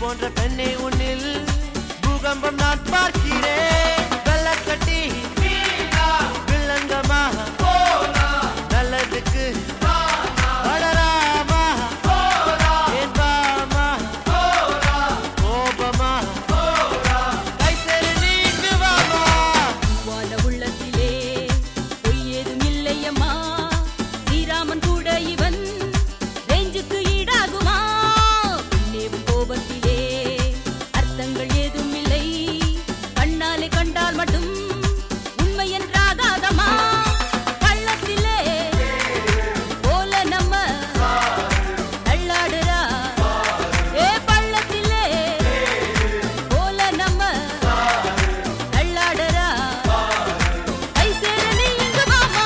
போன்ற பெண்ணை உன்னில் பூகம்பம் நான் பார்க்கிறேன் வெள்ளக்கட்டி வில்லங்கமா நல்லதுக்கு வளராமா ஏன் பாமா கோபமா கை சேரு நீங்குவாமா வாழ உள்ளத்திலே பொய் ஏதும் இல்லையம்மா ஸ்ரீராமன் கூட இவன் ரேஞ்சுக்கு ஈடாகுமா பின்னேவும் கோபத்திலே அர்த்தங்கள் ஏதும் இல்லை கண்ணாலே கண்டால் மட்டும் உண்மை என்றாகாதமா கள்ளத்திலே போல நம்ம தள்ளாடுறா ஏ பள்ளத்திலே போல நம்ம தள்ளாடுறா கை சேர நீ இங்கு வாமா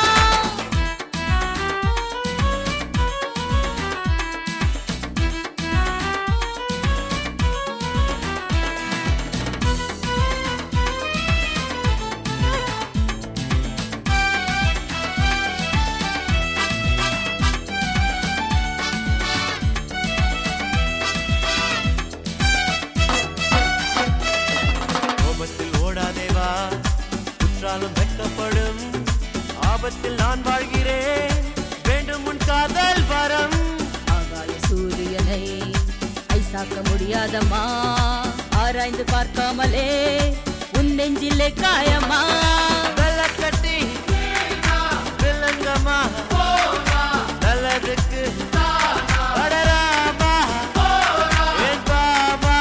கோபத்தில் ஓடாதேவா குற்றாலும் வெட்கப்படும் ஆபத்தில் நான் வாழ்கிறேன் வேண்டும் உன் காதல் வரம் ஆகாய சூரியனை ஐசாக்க முடியாதம்மா ஆராய்ந்து பார்க்காமலே உன் நெஞ்சிலே காயமா வெள்ளக்கட்டி வில்லங்கமா நல்லதுக்கு வளராமா ஏன் பாமா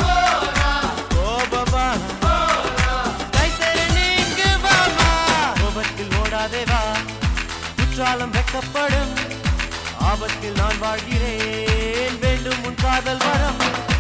கோபமா கை சேரு நீங்குவாமா கோபத்தில் ஓடாதே வா குற்றாலம் வெட்கப்படும் ஆபத்தில் நான் வாழ்கிறேன் வேண்டும் உன் காதல் வரம்